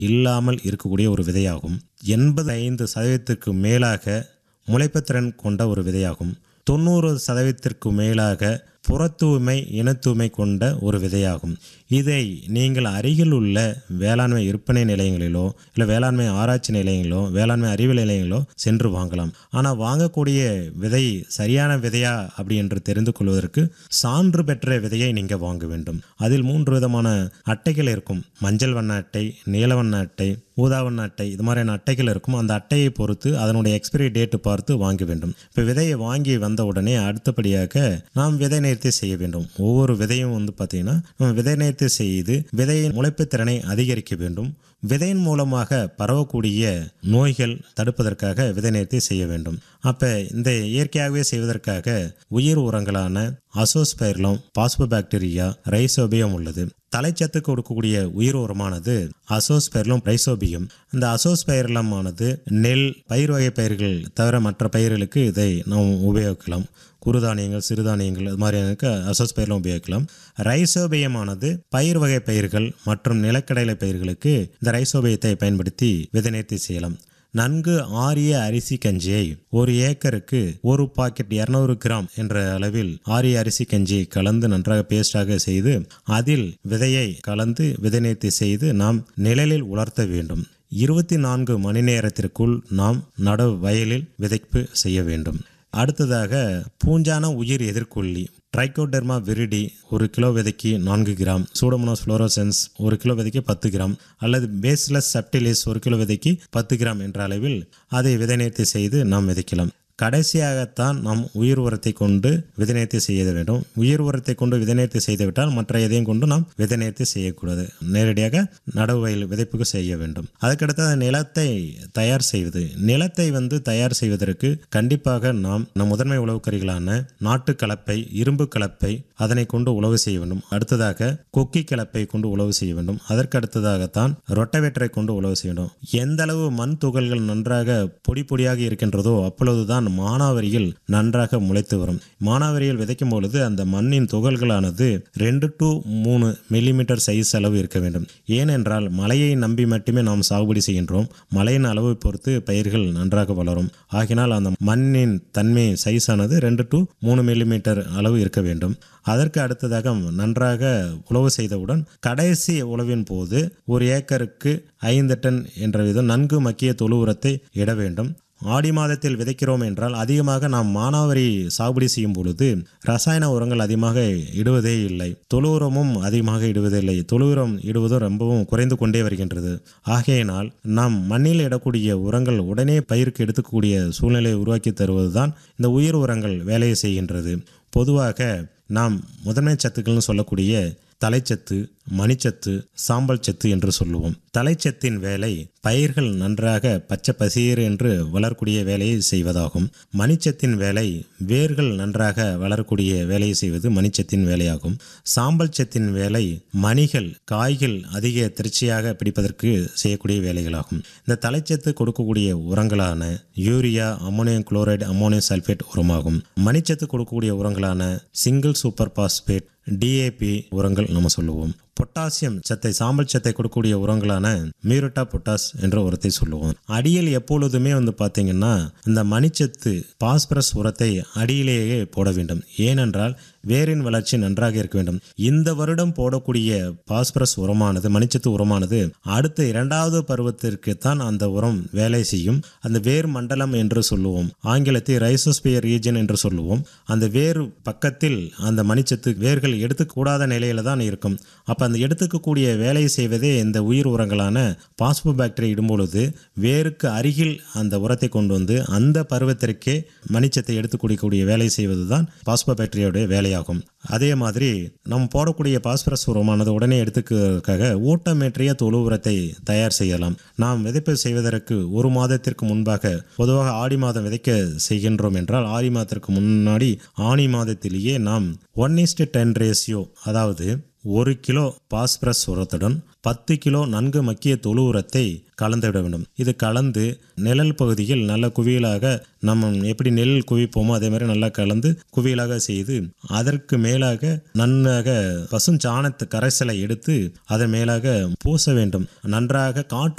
இல்லாமல் இருக்கக்கூடிய ஒரு விதையாகும் எண்பது ஐந்து சதவீதத்திற்கு மேலாக முளைப்புத்திறன் கொண்ட ஒரு விதையாகும் தொண்ணூறு சதவீதத்திற்கு மேலாக புறத்தூய்மை இனத்தூய்மை கொண்ட ஒரு விதையாகும் இதை நீங்கள் அருகில் உள்ள வேளாண்மை விற்பனை நிலையங்களிலோ இல்லை வேளாண்மை ஆராய்ச்சி நிலையங்களோ வேளாண்மை அறிவியல் நிலையங்களோ சென்று வாங்கலாம் ஆனால் வாங்கக்கூடிய விதை சரியான விதையா அப்படி என்று தெரிந்து கொள்வதற்கு சான்று பெற்ற விதையை நீங்கள் வாங்க வேண்டும் அதில் மூன்று விதமான அட்டைகள் இருக்கும் மஞ்சள் வண்ண அட்டை நீல வண்ண அட்டை ஊதா வண்ண அட்டை இது மாதிரியான அட்டைகள் இருக்கும் அந்த அட்டையை பொறுத்து அதனுடைய எக்ஸ்பிரி டேட்டு பார்த்து வாங்க வேண்டும் இப்போ விதையை வாங்கி வந்த உடனே அடுத்தபடியாக நாம் விதை நேர்த்தி செய்ய வேண்டும் ஒவ்வொரு விதையும் வந்து பார்த்தீங்கன்னா நம்ம விதை நேர்த்தி செய்து விதையின் முளைப்பு திறனை அதிகரிக்க வேண்டும் விதையின் மூலமாக பரவக்கூடிய நோய்கள் தடுப்பதற்காக விதை நேர்த்தி செய்ய வேண்டும் அப்போ இந்த இயற்கையாகவே செய்வதற்காக உயிர் உரங்களான அசோஸ்பைர்லம் பாஸ்போபாக்டீரியா ரைசோபியம் உள்ளது தலைச்சத்து கொடுக்கக்கூடிய உயிர் உரமானது அசோஸ்பைர்லம் ரைசோபியம் இந்த அசோஸ்பைர்லம் ஆனது நெல் பயிர் வகை பயிர்கள் தவிர மற்ற பயிர்களுக்கு இதை நாம் உபயோகிக்கலாம் குறுதானியங்கள் சிறுதானியங்கள் இது மாதிரியானக்கு அசோஸ்பைர்லம் உபயோகிக்கலாம் ரைசோபியமானது பயிர் வகை பயிர்கள் மற்றும் நிலக்கடலை பயிர்களுக்கு இந்த ரைசோபியத்தை பயன்படுத்தி விதைநேர்த்தி செய்யலாம் நன்கு ஆரிய அரிசி கஞ்சியை ஒரு ஏக்கருக்கு ஒரு பாக்கெட் இரநூறு கிராம் என்ற அளவில் ஆரிய அரிசி கஞ்சியை கலந்து நன்றாக பேஸ்டாக செய்து அதில் விதையை கலந்து விதைநேர்த்தி செய்து நாம் நிழலில் உலர்த்த வேண்டும் இருபத்தி நான்கு மணி நேரத்திற்குள் நாம் நடு வயலில் விதைப்பு செய்ய வேண்டும் அடுத்ததாக பூஞ்சான உயிர் எதிர்கொல்லி ட்ரைகோடெர்மா விரிடி ஒரு கிலோ விதைக்கு நான்கு கிராம் சூடோமோனாஸ் ஃப்ளோரோசென்ஸ் ஒரு கிலோ விதைக்கு பத்து கிராம் அல்லது பேஸ்லஸ் சப்டிலிஸ் ஒரு கிலோ விதைக்கு பத்து கிராம் என்ற அளவில் அதை விதைநேர்த்தி செய்து நாம் விதைக்கலாம் கடைசியாகத்தான் நாம் உயிர் உரத்தை கொண்டு விதைநேர்த்தி செய்ய வேண்டும் உயிர் உரத்தை கொண்டு விதைநேர்த்தி செய்துவிட்டால் மற்ற எதையும் கொண்டு நாம் விதைநேர்த்தி செய்யக்கூடாது நேரடியாக நடவு வயல் விதைப்புக்கு செய்ய வேண்டும் அதுக்கடுத்து நிலத்தை தயார் செய்வது நிலத்தை வந்து தயார் செய்வதற்கு கண்டிப்பாக நாம் நம் முதன்மை உழவுக்கறிகளான நாட்டு கலப்பை இரும்பு கலப்பை அதனை கொண்டு உழவு செய்ய வேண்டும் அடுத்ததாக கொக்கி கலப்பை கொண்டு உழவு செய்ய வேண்டும் அதற்கு அடுத்ததாகத்தான் ரொட்டவேட்டரை கொண்டு உழவு செய்ய வேண்டும் எந்த அளவு மண் துகள்கள் நன்றாக பொடி பொடியாக இருக்கின்றதோ அப்பொழுதுதான் மானாவரியில் நன்றாக முளைத்து வரும் மானாவரியில் விதைக்கும் பொழுது அந்த மண்ணின் துகள்களானது ரெண்டு டு மூணு மில்லிமீட்டர் சைஸ் அளவு இருக்க வேண்டும் ஏனென்றால் மழையை நம்பி மட்டுமே நாம் சாகுபடி செய்கின்றோம் மழையின் அளவை பொறுத்து பயிர்கள் நன்றாக வளரும் ஆகினால் அந்த மண்ணின் தன்மை சைஸ் ஆனது ரெண்டு டு மூணு மில்லிமீட்டர் அளவு இருக்க வேண்டும் அதற்கு அடுத்ததாக நன்றாக உழவு செய்தவுடன் கடைசி உழவின் போது ஒரு ஏக்கருக்கு ஐந்து டன் என்ற விதம் நன்கு மக்கிய தொழு உரத்தை இட வேண்டும் ஆடி மாதத்தில் விதைக்கிறோம் என்றால் அதிகமாக நாம் மானாவரி சாகுபடி செய்யும் பொழுது ரசாயன உரங்கள் அதிகமாக இடுவதே இல்லை தொழு உரமும் அதிகமாக இடுவதில்லை தொழு உரம் இடுவதும் ரொம்பவும் குறைந்து கொண்டே வருகின்றது ஆகையினால் நாம் மண்ணில் இடக்கூடிய உரங்கள் உடனே பயிருக்கு எடுத்துக்கூடிய சூழ்நிலையை உருவாக்கி தருவதுதான் இந்த உயிர் உரங்கள் வேலையை செய்கின்றது பொதுவாக நாம் முதன்மை சத்துக்கள்னு சொல்லக்கூடிய தலைச்சத்து மணிச்சத்து சாம்பல் சத்து என்று சொல்லுவோம் தலைச்சத்தின் வேலை பயிர்கள் நன்றாக பச்சை பசீர் என்று வளரக்கூடிய வேலையை செய்வதாகும் மணிச்சத்தின் வேலை வேர்கள் நன்றாக வளரக்கூடிய வேலையை செய்வது மணிச்சத்தின் வேலையாகும் சாம்பல் சத்தின் வேலை மணிகள் காய்கள் அதிக திருச்சியாக பிடிப்பதற்கு செய்யக்கூடிய வேலைகளாகும் இந்த தலைச்சத்து கொடுக்கக்கூடிய உரங்களான urea ammonium chloride ammonium sulphate உரமாகும் மணிச்சத்து கொடுக்கக்கூடிய உரங்களான சிங்கிள் சூப்பர் பாஸ்பேட் டிஏபி உரங்கள் நம்ம சொல்லுவோம் பொட்டாசியம் சத்தை சாம்பல் சத்தை கொடுக்கக்கூடிய உரங்களான மியூரட்டா பொட்டாஸ் என்ற உரத்தை சொல்லுவோம் அடியில் எப்பொழுதுமே வந்து பார்த்தீங்கன்னா இந்த மணிச்சத்து பாஸ்பரஸ் உரத்தை அடியிலேயே போட வேண்டும் ஏனென்றால் வேரின் வளர்ச்சி நன்றாக இருக்க வேண்டும் இந்த வருடம் போடக்கூடிய பாஸ்பரஸ் உரமானது மணிச்சத்து உரமானது அடுத்த இரண்டாவது பருவத்திற்கு தான் அந்த உரம் வேலை செய்யும் அந்த வேர் மண்டலம் என்று சொல்லுவோம் ஆங்கிலத்தில் ரைசோஸ்பியர் ரீஜன் என்று சொல்லுவோம் அந்த வேர் பக்கத்தில் அந்த மணிச்சத்து வேர்கள் எடுத்துக்கூடாத நிலையில தான் இருக்கும் அப்போ அந்த எடுத்துக்கக்கூடிய வேலையை செய்வதே இந்த உயிர் உரங்களான பாஸ்போ பாக்டீரியா இடும்பொழுது வேருக்கு அருகில் அந்த உரத்தை கொண்டு வந்து அந்த பருவத்திற்கே மணிச்சத்தை எடுத்துக்கூடிய வேலை செய்வது தான் பாஸ்போ பாக்டீரியாவுடைய வேலையாகும் அதே மாதிரி நம்ம போடக்கூடிய பாஸ்பரஸ் உரமானது உடனே எடுத்துக்கிறதுக்காக ஊட்டமேற்றிய தொழு உரத்தை தயார் செய்யலாம் நாம் விதைப்பு செய்வதற்கு ஒரு மாதத்திற்கு முன்பாக பொதுவாக ஆடி மாதம் விதைக்க செய்கின்றோம் என்றால் ஆடி மாதத்திற்கு முன்னாடி ஆணி மாதத்திலேயே நாம் ஒன் இஸ்டு டென் ரேஷியோ அதாவது ஒரு கிலோ பாஸ்பரஸ் உரத்துடன் பத்து கிலோ நன்கு மக்கிய தொழு உரத்தை கலந்துவிட வேண்டும் இது கலந்து நிழல் பகுதியில் நல்ல குவியலாக நம்ம எப்படி நெல் குவிப்போமோ அதே மாதிரி நல்லா கலந்து குவியலாக செய்து அதற்கு மேலாக நன்றாக பசுஞ்சாணத்து கரைசலை எடுத்து அதன் மேலாக பூச வேண்டும் நன்றாக காற்று